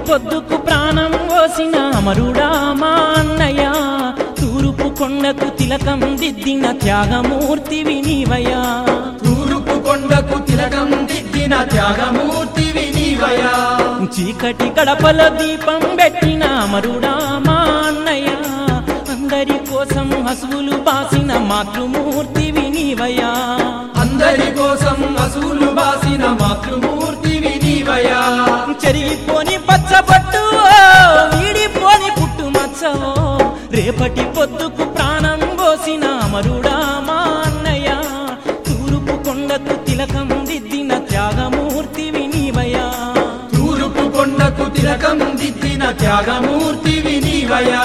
పొద్దుకు ప్రాణం పోసిన అమరుడా మా అన్నయ్య తూరుపు కొండకు తిలకం దిద్దిన త్యాగమూర్తివి నీవయ్యా తూరుపు కొండకు తిలకం దిద్దిన త్యాగమూర్తివి నీవయా చీకటి గడపల దీపం పెట్టిన అమరుడా మా అన్నయ్య అందరి కోసం హసువులు బాసిన మాతృమూర్తివి నీవయ్యా అందరి కోసం అసూలు బాసిన మాతృమూర్తివి నీవయా చెరిగిపోని పచ్చబట్టు వీడిపోని పుట్టు మచ్చవో రేపటి పొద్దుకు ప్రాణం పోసిన అమరుడా మా అన్నయ్య తూరుపు కొండకు తిలకం దిద్దిన త్యాగమూర్తివి నీవయ్యా తూరుపు కొండకు తిలకం దిద్దిన త్యాగమూర్తివి నీవయా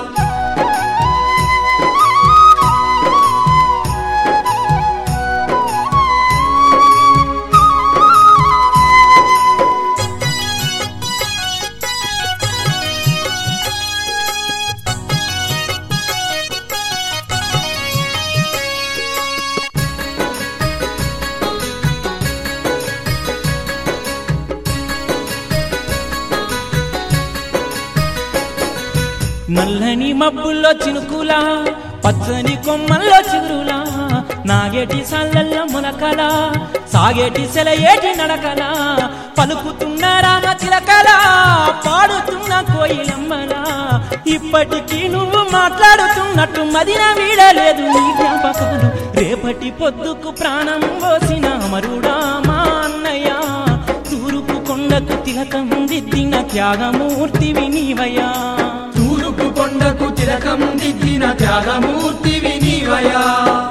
నల్లని మబ్బుల్లో చినుకులా పచ్చని కొమ్మల్లో చిగురులా నాగేటి సల్లల్ల మునకలా సాగేటి సెలయేటి నడకలా పలుకుతున్న రామ చిలకలా పాడుతున్న కోయిలమ్మలా ఇప్పటికీ నువ్వు మాట్లాడుతున్నట్టు మదిన వీడలేదు నీ జ్ఞాపకాలు రేపటి పొద్దుకు ప్రాణం పోసిన అమరుడా మా అన్నయ్య తూరుపు కొండకు తిలకం దిద్దిన త్యాగమూర్తివి నీవయ్యా తూరుపు కొండకు తిలకం దిద్దిన త్యాగమూర్తివి నీవయా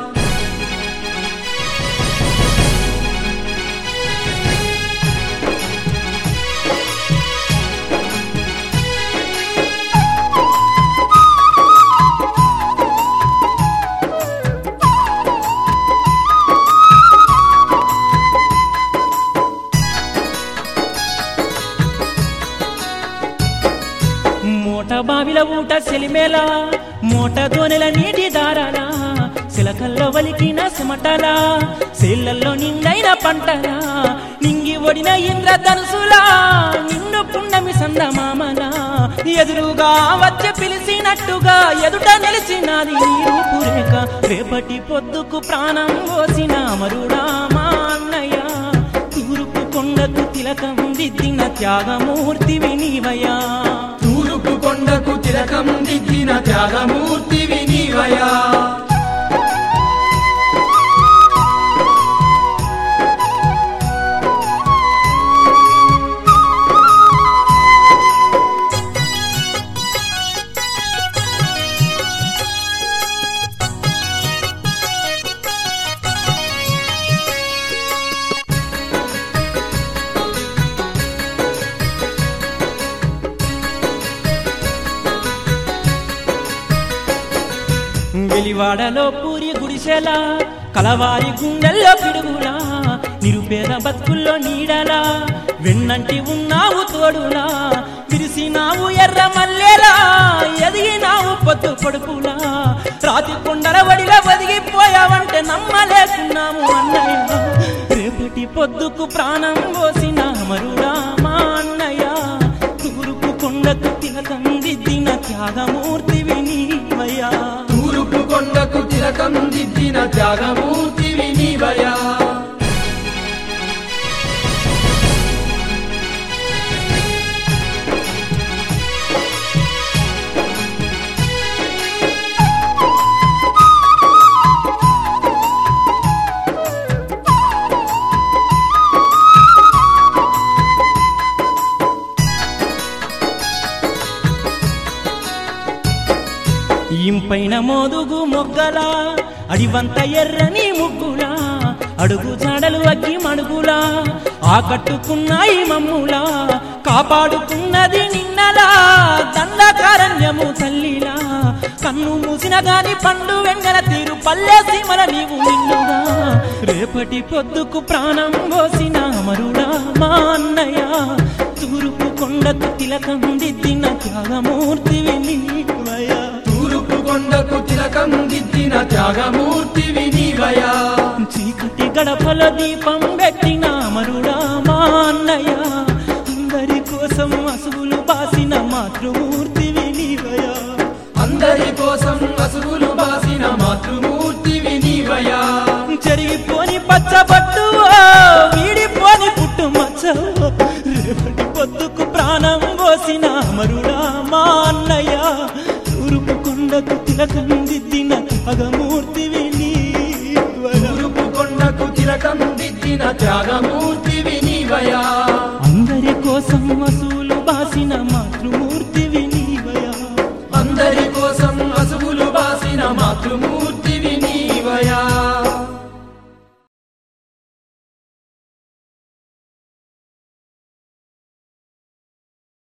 మూట బావిల ఊట సెలిమేలా మూట దోనెల నీటి దారాలా సిలకల్లో వలికిన సిమటలా సేళ్లల్లో నిండైన పంటలా నింగి ఒడిన ఇంద్రధనుసులా నిన్ను పున్నమి సందమామలా ఎదురుగా వచ్చి పిలిచినట్టుగా ఎదుట నిలిచినది నీ రూపురేఖ రేపటి పొద్దుకు ప్రాణం పోసిన అమరుడా మా అన్నయ్య తూర్పు కొండకు తిలకం దిద్దిన త్యాగమూర్తివి నీవయ్యా తూరుపు కొండకు తిలకం దిద్దిన త్యాగమూర్తివి నీవయా వెలివాడలో పూరి గుడిసెలా కలవారి గుండెల్లో పిడుగులా నిరుపేద బతుకుల్లో నీడలా వెన్నంటి ఉన్నావు తోడులా విరిసినావు ఎర్ర మల్లెలా ఎదిగినావు పొద్దు పొడుపులా రాతి కొండల వడిలో బదిగిపోయావంటే నమ్మలేకున్నాము అన్నయ్య రేపటి పొద్దుకు ప్రాణం పోసిన అమరుడా మా అన్నయ్య తూరుపు కొండకు తిలకం దిద్దిన త్యాగమూర్తివి నీవయ్యా తూరుపు కొండకు తిలకం దిద్దిన త్యాగమూర్తివి నీవయా ఇంపైన మోదుగు మొగ్గలా అడివంత ఎర్రని ముగ్గులా అడుగు జాడలు అగ్గి మడుగులా ఆకట్టుకున్నాయి మమ్ములా కాపాడుకున్నది నిన్నలా దండకారణ్యము తల్లిలా కన్ను మూసిన గాని పండు వెంగన తీరు పల్లె సీమల నీవు నిన్నుగా రేపటి పొద్దుకు ప్రాణం పోసిన అమరుడా మా అన్నయ్య తూరుపు కొండకు తిలకం దిద్దిన త్యాగమూర్తివి నీవయ్యా తూరుపు కొండకు తిలకం దిద్దిన త్యాగమూర్తివి నీవయా చీకటి గడపల దీపం పెట్టిన మరుడా మా అన్నయ్య అందరి కోసం అసువులు అసువులు బాసిన మాతృమూర్తివి నీవయా జరిగిపోని పచ్చబట్టు వీడిపోని పుట్టు మచ్చవో రేపటి పొద్దుకు ప్రాణం పోసిన మరుడా మా అన్నయ్య తూర్పు కొండకు తిలకం దిద్దిన అగమూర్తివి నీవయ. తూరుపు కొండకు తిలకం దిద్దిన త్యాగమూర్తివి నీవయా అందరి కోసం వసూలు బాసిన మాతృమూర్తివి నీవయా అందరి కోసం అసువులు బాసిన మాతృమూర్తివి